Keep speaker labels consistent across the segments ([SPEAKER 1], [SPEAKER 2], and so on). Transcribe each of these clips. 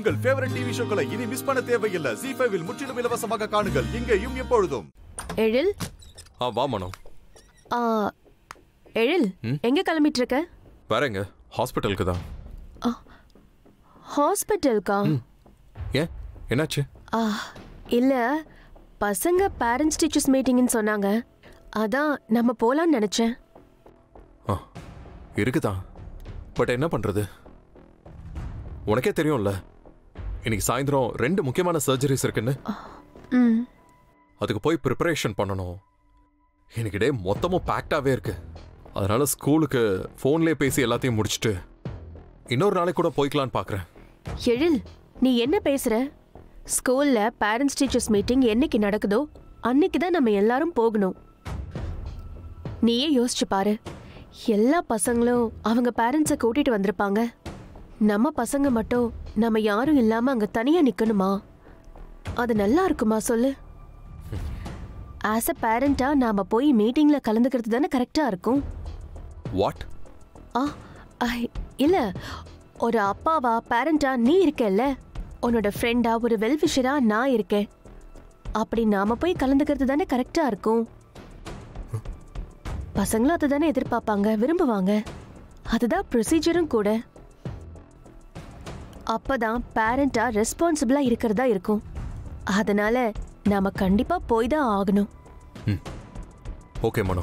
[SPEAKER 1] உங்கள் favourite TV ஷோக்களை இனி miss பண்ண தேவையில்லை ஜி ஃபைவில் முற்றிலும் இலவசமாக காணுங்கள் இங்கேயும் எப்பொழுதும்
[SPEAKER 2] எழில்
[SPEAKER 3] ஆ வா மனோ
[SPEAKER 2] ஆ, எழில் எங்க கிளம்பிட்டு இருக்க
[SPEAKER 3] வேற எங்க ஹாஸ்பிட்டலுக்கு தான்
[SPEAKER 2] ஹாஸ்பிட்டலுக்கா
[SPEAKER 3] ஏன் என்னாச்சு
[SPEAKER 2] ஆ, இல்ல பசங்க பேரண்ட்ஸ் டீச்சர்ஸ் மீட்டிங்னு சொன்னாங்க அதான் நம்ம போலான்னு நினைச்சேன்
[SPEAKER 3] ஆ இருக்குதான் பட் என்ன பண்றது உனக்கே தெரியும்ல இன்னைக்கு சாயந்தரம் ரெண்டு முக்கியமான சர்ஜரிஸ் இருக்குன்னு
[SPEAKER 2] ம்
[SPEAKER 3] அதுக்கு போய் ப்ரிப்பரேஷன் பண்ணணும் இன்னைக்கு டே மொத்தமும் பேக்டாவே இருக்கு அதனால ஸ்கூலுக்கு ஃபோன்லேயே பேசி எல்லாத்தையும் முடிச்சுட்டு இன்னொரு நாளைக்கு கூட போய்க்கலான்னு பார்க்குறேன்
[SPEAKER 2] எழில் நீ என்ன பேசுற ஸ்கூல்ல பேரண்ட்ஸ் டீச்சர்ஸ் மீட்டிங் என்னைக்கு நடக்குதோ அன்னைக்கு தான் நம்ம எல்லாரும் போகணும் நீயே யோசிச்சு பாரு எல்லா பசங்களும் அவங்க பேரண்ட்ஸை கூட்டிட்டு வந்திருப்பாங்க நம்ம பசங்க மட்டும் நம்ம யாரும் இல்லாம அங்க தனியா நிக்கணுமா அது நல்லா இருக்குமா சொல்லு ஆஸ் அ பேரண்டா நாம போய் மீட்டிங்ல கலந்துக்கிறது தானே கரெக்டா இருக்கும்
[SPEAKER 3] வாட்
[SPEAKER 2] ஆ ஐ, இல்ல ஒரு அப்பாவா பேரண்டா நீ இருக்கல்ல உன்னோட ஃப்ரெண்டா ஒரு வெல்விஷரா நான் இருக்கேன் அப்படி நாம போய் கலந்துக்கிறது தானே கரெக்டா இருக்கும் பசங்களும் அதை தானே எதிர்பார்ப்பாங்க விரும்புவாங்க அதுதான் ப்ரொசீஜரும் கூட அப்பதான் பேரண்டா ரெஸ்பான்சிபிளா இருக்கிறதா இருக்கும் அதனால நாம கண்டிப்பா போய் தான் ஆகணும்
[SPEAKER 3] ஓகே மனோ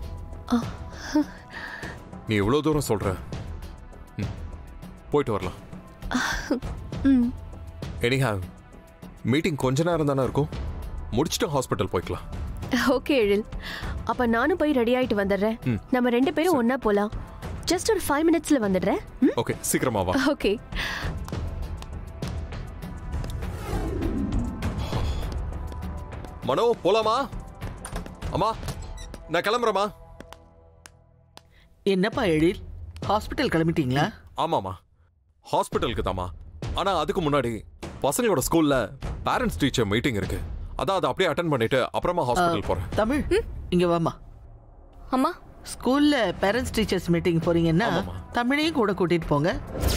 [SPEAKER 3] நீ இவ்வளோ தூரம் சொல்ற ம், போயிட்டு வரலாம்
[SPEAKER 2] ம்
[SPEAKER 3] எனிஹாவ் மீட்டிங் கொஞ்ச நேரம் தானே இருக்கும் முடிச்சுட்டு ஹாஸ்பிட்டல் போய்க்கலாம்
[SPEAKER 2] ஓகே எழில் அப்ப நானும் போய் ரெடி ஆயிட்டு வந்துடுறேன்
[SPEAKER 3] ம்.
[SPEAKER 2] நம்ம ரெண்டு பேரும் ஒண்ணா போலாம் ஜஸ்ட் ஒரு ஃபைவ் மினிட்ஸ்ல வந்துடுறேன் ம்?
[SPEAKER 3] ஓகே சீக்கிரமா வா
[SPEAKER 2] ஓகே
[SPEAKER 3] மனோ போலாமா அம்மா நான் கிளம்புறேம்மா
[SPEAKER 4] என்னப்பா எழில் ஹாஸ்பிட்டல் கிளம்பிட்டீங்களா
[SPEAKER 3] ஆமாம்மா ஹாஸ்பிட்டலுக்கு தாம்மா ஆனா அதுக்கு முன்னாடி பசங்களோட ஸ்கூல்ல பேரண்ட்ஸ் டீச்சர் மீட்டிங் இருக்கு அதான் அதை அப்படியே அட்டன் பண்ணிட்டு அப்புறமா ஹாஸ்பிட்டல் போறேன்
[SPEAKER 4] தமிழ் இங்க வாமா
[SPEAKER 5] அம்மா
[SPEAKER 4] ஸ்கூல்ல பேரண்ட்ஸ் டீச்சர்ஸ் மீட்டிங் போறீங்கன்னா
[SPEAKER 3] ஆமாம்மா.
[SPEAKER 4] தமிழையும் கூட கூட்டிட்டு போங்க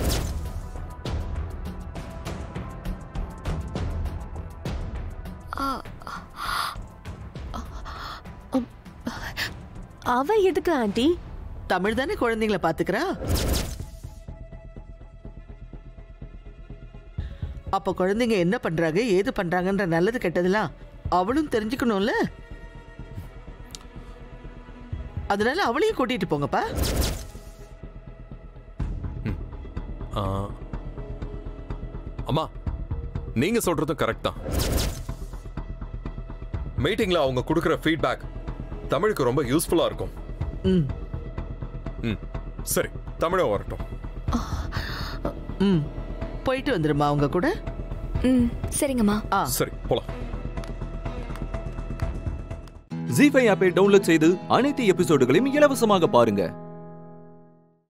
[SPEAKER 2] அவ எதுக்கு ஆண்டி
[SPEAKER 4] தமிழ் தானே குழந்தைங்களை பாத்துக்கிறா அப்ப குழந்தைங்க என்ன பண்றாங்க ஏது பண்றாங்கன்ற நல்லது கெட்டதெல்லாம் அவளும் தெரிஞ்சுக்கணும்ல அதனால அவளையும் கூட்டிட்டு போங்கப்பா
[SPEAKER 3] ஆ, அம்மா நீங்க சொல்றதும் கரெக்ட் தான் மீட்டிங்ல அவங்க கொடுக்குற ஃபீட்பேக் தமிழுக்கு ரொம்ப யூஸ்ஃபுல்லா இருக்கும்
[SPEAKER 4] ம்
[SPEAKER 3] ம் சரி தமிழும் வரட்டும்
[SPEAKER 4] ம் போயிட்டு வந்துருமா அவங்க கூட
[SPEAKER 5] ம் சரிங்கம்மா
[SPEAKER 4] ஆ
[SPEAKER 3] சரி போலாம்
[SPEAKER 6] ஜி ஃபைவ் ஆப்பை டவுன்லோட் செய்து அனைத்து எபிசோடுகளையும் இலவசமாக பாருங்க